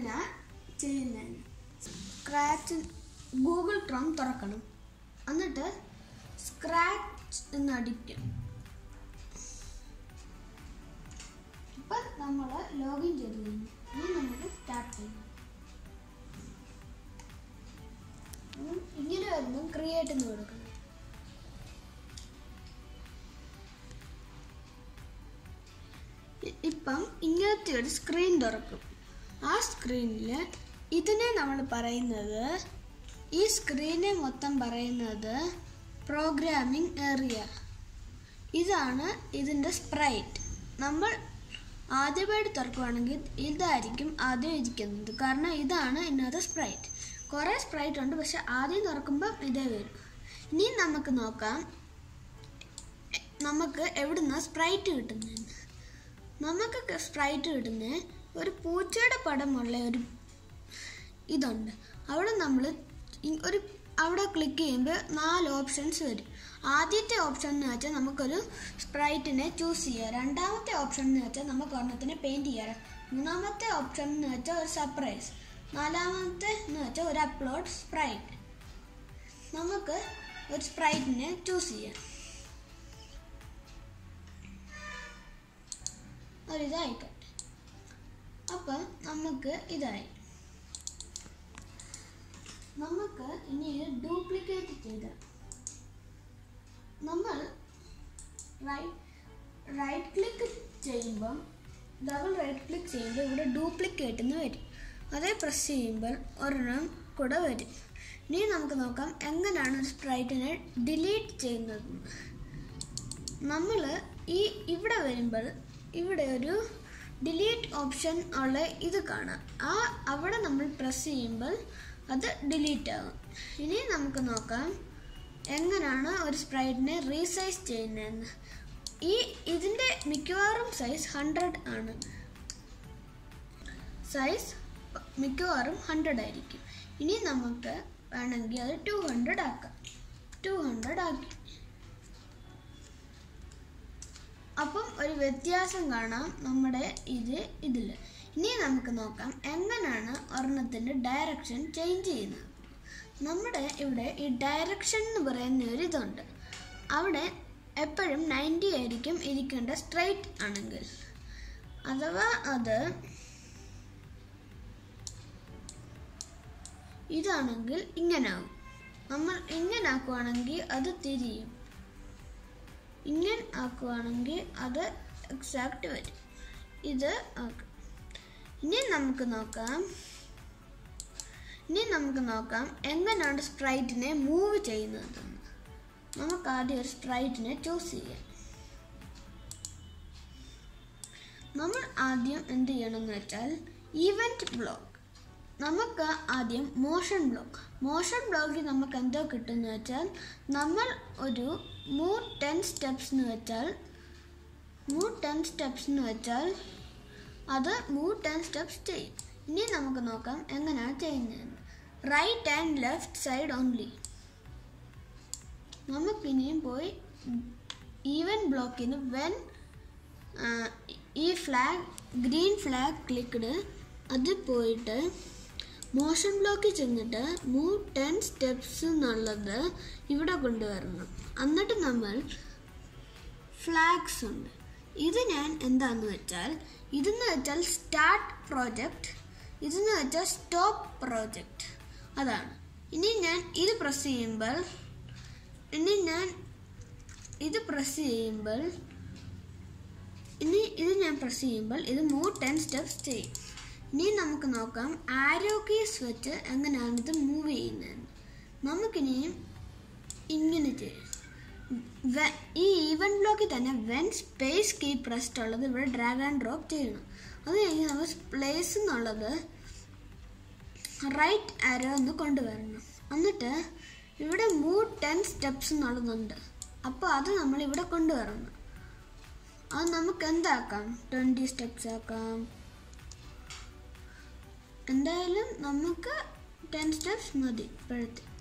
എങ്ങനെയാ ചെയ്യുന്നതെന്ന് scratch Google Chrome തുറക്കണം എന്നിട്ട് സ്ക്രാച്ച് എന്ന് അടിക്കും ഇപ്പം നമ്മൾ ലോഗിൻ ചെയ്ത് കഴിഞ്ഞു ഇനി നമുക്ക് സ്റ്റാർട്ട് ചെയ്യാം ഉം, ഇങ്ങനെ വരുമ്പം ക്രിയേറ്റ് എന്ന് കൊടുക്കണം ഇ- ഇപ്പം ഇങ്ങനത്തെ ഒരു സ്ക്രീൻ തുറക്കും ആ സ്ക്രീനിൽ ഇതിനെ നമ്മൾ പറയുന്നത് ഈ സ്ക്രീനെ മൊത്തം പറയുന്നത് പ്രോഗ്രാമിംഗ് ഏറിയ ഇതാണ് ഇതിൻ്റെ സ്പ്രൈറ്റ് നമ്മൾ ആദ്യമായിട്ട് തുറക്കുവാണെങ്കിൽ ഇതായിരിക്കും ആദ്യം ഇരിക്കുന്നത് കാരണം ഇതാണ് ഇന്നത്തെ സ്പ്രൈറ്റ് കുറേ സ്പ്രൈറ്റ് ഉണ്ട് പക്ഷെ ആദ്യം തുറക്കുമ്പം ഇതേ വരും ഇനി നമുക്ക് നോക്കാം നമുക്ക് എവിടുന്ന സ്പ്രൈറ്റ് കിട്ടുന്നതെന്ന് നമുക്ക് സ്പ്രൈറ്റ് കിട്ടുന്ന ഒരു പൂച്ചയുടെ പടമുള്ള ഒരു ഇതുണ്ട് അവിടെ നമ്മൾ ഒരു അവിടെ ക്ലിക്ക് ചെയ്യുമ്പോൾ നാല് ഓപ്ഷൻസ് വരും ആദ്യത്തെ ഓപ്ഷൻ എന്ന് വെച്ചാൽ നമുക്കൊരു സ്പ്രൈറ്റിനെ ചൂസ് ചെയ്യാം രണ്ടാമത്തെ ഓപ്ഷൻ എന്ന് വെച്ചാൽ നമുക്ക് ഒരെണ്ണത്തിനെ പെയിൻറ് ചെയ്യാം മൂന്നാമത്തെ ഓപ്ഷൻ എന്ന് വെച്ചാൽ ഒരു സർപ്രൈസ് നാലാമത്തെ എന്ന് വെച്ചാൽ ഒരു അപ്ലോഡ് സ്പ്രൈറ്റ് നമുക്ക് ഒരു സ്പ്രൈറ്റിനെ ചൂസ് ചെയ്യാം ഒരിതായിക്കോട്ടെ അപ്പം നമുക്ക് ഇതായി നമുക്ക് ഇനി ഡ്യൂപ്ലിക്കേറ്റ് ചെയ്ത നമ്മൾ റൈറ്റ് റൈറ്റ് ക്ലിക്ക് ചെയ്യുമ്പം ഡബിൾ റൈറ്റ് ക്ലിക്ക് ചെയ്യുമ്പോൾ ഇവിടെ ഡ്യൂപ്ലിക്കേറ്റ് എന്ന് വരും അതേ പ്രസ് ചെയ്യുമ്പോൾ ഒരെണ്ണം കൂടെ വരും ഇനി നമുക്ക് നോക്കാം എങ്ങനെയാണ് ഒരു സ്പ്രൈറ്റിനെ ഡിലീറ്റ് ചെയ്യുന്നത് നമ്മൾ ഈ ഇവിടെ വരുമ്പോൾ ഇവിടെ ഒരു ഡിലീറ്റ് ഓപ്ഷൻ ഉള്ള ഇത് കാണാം ആ അവിടെ നമ്മൾ പ്രസ് ചെയ്യുമ്പോൾ അത് ഡിലീറ്റ് ആകും ഇനി നമുക്ക് നോക്കാം എങ്ങനെയാണ് ഒരു സ്പ്രൈറ്റിനെ റീസൈസ് ചെയ്യുന്നതെന്ന് ഈ ഇതിൻ്റെ മിക്കവാറും സൈസ് ഹൺഡ്രഡ് ആണ് സൈസ് മിക്കവാറും ഹൺഡ്രഡ് ആയിരിക്കും ഇനി നമുക്ക് വേണമെങ്കിൽ അത് ടു ഹൺഡ്രഡ് ആക്കാം ടു ഹൺഡ്രഡ് ആക്കി അപ്പം ഒരു വ്യത്യാസം കാണാം നമ്മുടെ ഇത് ഇതിൽ ഇനി നമുക്ക് നോക്കാം എങ്ങനെയാണ് ഒരെണ്ണത്തിൻ്റെ ഡയറക്ഷൻ ചേഞ്ച് ചെയ്യുന്നത് നമ്മുടെ ഇവിടെ ഈ ഡയറക്ഷൻ എന്ന് പറയുന്ന ഒരു ഇതുണ്ട് അവിടെ എപ്പോഴും നയൻറ്റി ആയിരിക്കും ഇരിക്കേണ്ട സ്ട്രൈറ്റ് ആണെങ്കിൽ അഥവാ അത് ഇതാണെങ്കിൽ ഇങ്ങനെ ആവും നമ്മൾ ഇങ്ങനെ ആക്കുവാണെങ്കിൽ അത് തിരിയും ഇങ്ങനെ ആക്കുവാണെങ്കിൽ അത് എക്സാക്റ്റ് വരും ഇത് ആക്കും ഇനി നമുക്ക് നോക്കാം ഇനി നമുക്ക് നോക്കാം എങ്ങനെയാണ് സ്പ്രൈറ്റിനെ മൂവ് ചെയ്യുന്നതെന്ന് നമുക്ക് ആദ്യം ഒരു സ്പ്രൈറ്റിനെ ചൂസ് ചെയ്യാം നമ്മൾ ആദ്യം എന്ത് ചെയ്യണമെന്ന് വെച്ചാൽ ഈവൻറ്റ് ബ്ലോക്ക് നമുക്ക് ആദ്യം മോഷൻ ബ്ലോക്ക് മോഷൻ ബ്ലോക്കിൽ നമുക്ക് എന്തോ കിട്ടുമെന്ന് വെച്ചാൽ നമ്മൾ ഒരു മൂവ് ടെൻ സ്റ്റെപ്സ് എന്ന് വെച്ചാൽ മൂവ് ടെൻ സ്റ്റെപ്സ് എന്ന് വെച്ചാൽ അത് മൂവ് ടെൻ സ്റ്റെപ്സ് ചെയ്യും ഇനി നമുക്ക് നോക്കാം എങ്ങനെയാണ് ചെയ്യുന്നതെന്ന് right and left side only നമുക്കിനിയും പോയി ഈവൻ ബ്ലോക്കിന് വെൻ ഈ ഫ്ലാഗ് ഗ്രീൻ ഫ്ലാഗ് ക്ലിക്ക്ഡ് അത് പോയിട്ട് മോഷൻ ബ്ലോക്കിൽ ചെന്നിട്ട് മൂവ് ടെൻ സ്റ്റെപ്സ് എന്നുള്ളത് ഇവിടെ കൊണ്ടുവരണം എന്നിട്ട് നമ്മൾ ഫ്ലാഗ്സ് ഉണ്ട് ഇത് ഞാൻ എന്താന്ന് വെച്ചാൽ ഇതെന്ന് വെച്ചാൽ സ്റ്റാർട്ട് പ്രോജക്റ്റ് ഇതെന്ന് വെച്ചാൽ സ്റ്റോപ്പ് പ്രോജക്റ്റ് അതാണ് ഇനി ഞാൻ ഇത് പ്രസ് ചെയ്യുമ്പോൾ ഇനി ഞാൻ ഇത് പ്രസ് ചെയ്യുമ്പോൾ ഇനി ഇത് ഞാൻ പ്രസ് ചെയ്യുമ്പോൾ ഇത് മൂവ് ടെൻ സ്റ്റെപ്സ് ചെയ്യും ഇനി നമുക്ക് നോക്കാം ആരോ കീസ് വെച്ച് എങ്ങനെയാണ് ഇത് മൂവ് ചെയ്യുന്നതെന്ന് നമുക്കിനിയും ഇങ്ങനെ ചെയ്യാം വെ- ഈ ഈവൻ ബ്ലോക്കിൽ തന്നെ വെൻ സ്പേസ് കീ പ്രസ്ഡ് ഉള്ളത് ഇവിടെ ഡ്രാഗ് ആൻഡ് ഡ്രോപ്പ് ചെയ്യണം അത് കഴിഞ്ഞ് നമ്മൾ പ്ലേസ് എന്നുള്ളത് റൈറ്റ് ആരോ ഒന്ന് കൊണ്ടുവരണം എന്നിട്ട് ഇവിടെ മൂവ് ടെൻ സ്റ്റെപ്സ് എന്നുള്ളതുണ്ട് അപ്പോൾ അത് നമ്മൾ ഇവിടെ കൊണ്ടുവരണം അത് നമുക്ക് എന്താക്കാം ട്വൻറ്റി സ്റ്റെപ്സ് ആക്കാം എന്തായാലും നമുക്ക് ടെൻ സ്റ്റെപ്സ് മതി ഇപ്പോഴത്തെ